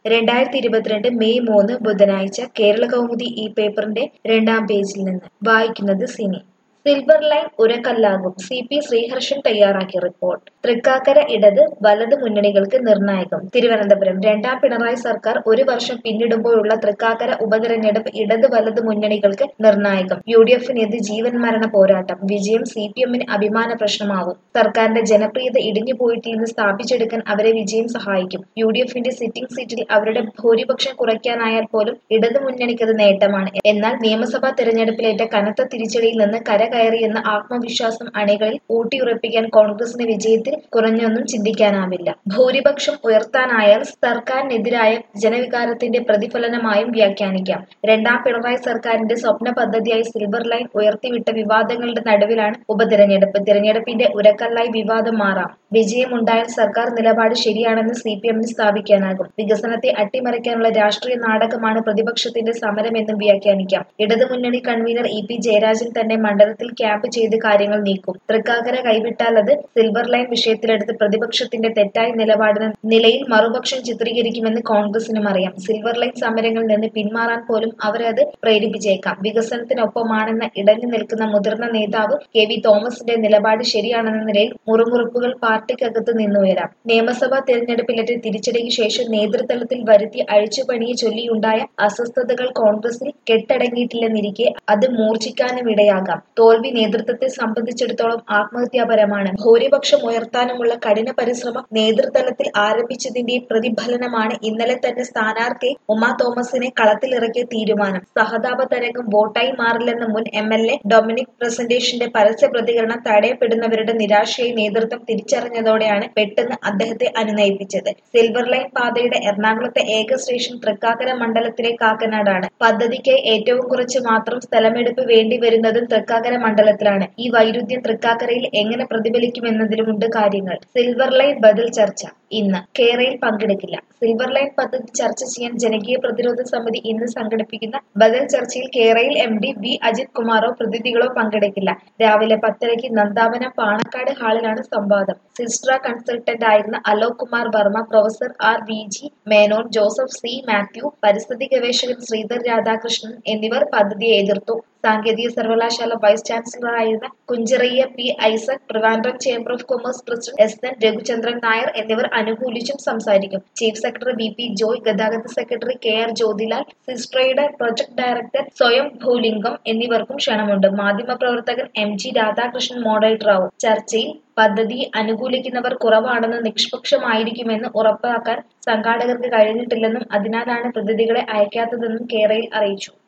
രണ്ടായിരത്തി ഇരുപത്തിരണ്ട് മെയ് മൂന്ന് ബുധനാഴ്ച കേരള കൗമുദി ഈ പേപ്പറിന്റെ രണ്ടാം പേജിൽ നിന്ന് വായിക്കുന്നത് സിനി സിൽവർ ലൈൻ ഉരക്കല്ലാകും സി പി ശ്രീഹർഷൻ തയ്യാറാക്കിയ റിപ്പോർട്ട് തൃക്കാക്കര ഇടത് വലത് മുന്നണികൾക്ക് നിർണായകം തിരുവനന്തപുരം രണ്ടാം പിണറായി സർക്കാർ ഒരു വർഷം പിന്നിടുമ്പോഴുള്ള തൃക്കാക്കര ഉപതെരഞ്ഞെടുപ്പ് ഇടത് വലത് മുന്നണികൾക്ക് നിർണായകം യു ഡി എഫിനെതിരെ ജീവൻ മരണ പോരാട്ടം വിജയം സി പി എമ്മിന് അഭിമാന പ്രശ്നമാവും സർക്കാരിന്റെ ജനപ്രിയത ഇടിഞ്ഞു പോയിട്ടില്ലെന്ന് സ്ഥാപിച്ചെടുക്കാൻ അവരെ വിജയം സഹായിക്കും യു ഡി എഫിന്റെ സിറ്റിംഗ് സീറ്റിൽ അവരുടെ ഭൂരിപക്ഷം കുറയ്ക്കാനായാൽ പോലും ഇടതു മുന്നണിക്കത് നേട്ടമാണ് എന്നാൽ നിയമസഭാ തെരഞ്ഞെടുപ്പിലേറ്റ കനത്ത തിരിച്ചടിയിൽ നിന്ന് കരകയറിയെന്ന ആത്മവിശ്വാസം അണികളിൽ ഊട്ടിയുറപ്പിക്കാൻ കോൺഗ്രസിന് വിജയത്തിൽ കുറഞ്ഞൊന്നും ചിന്തിക്കാനാവില്ല ഭൂരിപക്ഷം ഉയർത്താനായാൽ സർക്കാരിനെതിരായ ജനവികാരത്തിന്റെ പ്രതിഫലനമായും വ്യാഖ്യാനിക്കാം രണ്ടാം പിണറായി സർക്കാരിന്റെ സ്വപ്ന പദ്ധതിയായി സിൽവർ ലൈൻ ഉയർത്തിവിട്ട വിവാദങ്ങളുടെ നടുവിലാണ് ഉപതെരഞ്ഞെടുപ്പ് തിരഞ്ഞെടുപ്പിന്റെ ഉരക്കല്ലായി വിവാദം മാറാം വിജയമുണ്ടായാൽ സർക്കാർ നിലപാട് ശരിയാണെന്ന് സി പി എമ്മിന് സ്ഥാപിക്കാനാകും വികസനത്തെ അട്ടിമറിക്കാനുള്ള രാഷ്ട്രീയ നാടകമാണ് പ്രതിപക്ഷത്തിന്റെ സമരമെന്നും വ്യാഖ്യാനിക്കാം ഇടതുമുന്നണി കൺവീനർ ഇ പി ജയരാജൻ തന്നെ മണ്ഡലത്തിൽ ക്യാമ്പ് ചെയ്ത് കാര്യങ്ങൾ നീക്കും തൃക്കാക്കര കൈവിട്ടാൽ അത് സിൽവർ ലൈൻ വിഷയത്തിലെടുത്ത് പ്രതിപക്ഷത്തിന്റെ തെറ്റായ നിലപാടിന് നിലയിൽ മറുപക്ഷം ചിത്രീകരിക്കുമെന്ന് കോൺഗ്രസിനും അറിയാം സിൽവർ ലൈൻ സമരങ്ങളിൽ നിന്ന് പിന്മാറാൻ പോലും അവരെ അത് പ്രേരിപ്പിച്ചേക്കാം വികസനത്തിനൊപ്പമാണെന്ന ഇടഞ്ഞു നിൽക്കുന്ന മുതിർന്ന നേതാവ് കെ വി തോമസിന്റെ നിലപാട് ശരിയാണെന്ന നിലയിൽ മുറുമുറുപ്പുകൾ പാർട്ടിക്കകത്ത് നിന്നുയരാം നിയമസഭാ തെരഞ്ഞെടുപ്പിലേറ്റ തിരിച്ചടിക്ക് ശേഷം നേതൃതലത്തിൽ വരുത്തിയ അഴിച്ചുപണിയെ ചൊല്ലിയുണ്ടായ അസ്വസ്ഥതകൾ കോൺഗ്രസിൽ കെട്ടടങ്ങിയിട്ടില്ലെന്നിരിക്കെ അത് മൂർച്ഛിക്കാനും ഇടയാകാം തോൽവി നേതൃത്വത്തെ സംബന്ധിച്ചിടത്തോളം ആത്മഹത്യാപരമാണ് ഭൂരിപക്ഷം ഉയർത്താനുമുള്ള കഠിന പരിശ്രമം നേതൃതലത്തിൽ ആരംഭിച്ചതിന്റെ പ്രതിഫലനമാണ് ഇന്നലെ തന്നെ സ്ഥാനാർത്ഥി ഉമാ തോമസിനെ കളത്തിലിറക്കിയ തീരുമാനം സഹതാപ തരംഗം വോട്ടായി മാറില്ലെന്ന മുൻ എം എൽ എ ഡൊമിനിക് പ്രസന്റേഷന്റെ പരസ്യ പ്രതികരണം തടയപ്പെടുന്നവരുടെ നിരാശയെ നേതൃത്വം തിരിച്ചറിഞ്ഞതോടെയാണ് പെട്ടെന്ന് അദ്ദേഹത്തെ അനുനയിപ്പിച്ചത് സിൽവർ ലൈൻ പാതയുടെ എറണാകുളത്തെ ഏക സ്റ്റേഷൻ തൃക്കാക്കര മണ്ഡലത്തിലെ കാക്കനാടാണ് പദ്ധതിക്കായി ഏറ്റവും കുറച്ച് മാത്രം സ്ഥലമെടുപ്പ് വേണ്ടി വരുന്നതും തൃക്കാക്കര മണ്ഡലത്തിലാണ് ഈ വൈരുദ്ധ്യം തൃക്കാക്കരയിൽ എങ്ങനെ പ്രതിഫലിക്കുമെന്നതിലുമുണ്ട് കാര്യങ്ങൾ സിൽവർ ലൈൻ ബദൽ ചർച്ച ഇന്ന് കേരയിൽ പങ്കെടുക്കില്ല സിൽവർ ലൈൻ പദ്ധതി ചർച്ച ചെയ്യാൻ ജനകീയ പ്രതിരോധ സമിതി ഇന്ന് സംഘടിപ്പിക്കുന്ന ബദൽ ചർച്ചയിൽ കേരയിൽ എം ഡി വി അജിത് കുമാറോ പ്രതിനിധികളോ പങ്കെടുക്കില്ല രാവിലെ പത്തരയ്ക്ക് നന്ദാവനം പാണക്കാട് ഹാളിലാണ് സംവാദം സിസ്ട്ര കൺസൾട്ടന്റ് ആയിരുന്ന Alok Kumar Varma professor R V G Menon Joseph C Mathew പരിസ്ഥിതി ഗവേഷകൻ ശ്രീധർ രാധാകൃഷ്ണൻ എന്നിവർ പദ്ധതിയെ എതിർത്തു സാങ്കേതിക സർവകലാശാല വൈസ് ചാൻസലറായിരുന്ന Kunjcheria P Isaac Trivandrum chamber of commerce president S N Raghuchandran Nair എന്നിവർ അനുകൂലിച്ചും സംസാരിക്കും chief secretary B P Joy ഗതാഗത സെക്രട്ടറി കെ ആർ ജ്യോതിലാൽ സിസ്ട്രയുടെ പ്രൊജക്ട് ഡയറക്ടർ സ്വയം ഭൂലിംഗം എന്നിവർക്കും ക്ഷണമുണ്ട് മാധ്യമപ്രവർത്തകൻ എം ജി രാധാകൃഷ്ണൻ മോഡറേറ്ററാവും ചർച്ചയിൽ പദ്ധതി അനുകൂലിക്കുന്നവർ കുറവാണെന്ന് നിഷ്പക്ഷമായിരിക്കുമെന്ന് ഉറപ്പാക്കാൻ സംഘാടകർക്ക് കഴിഞ്ഞിട്ടില്ലെന്നും അതിനാലാണ് പ്രതിനിധികളെ അയക്കാത്തതെന്നും കേരയിൽ അറിയിച്ചു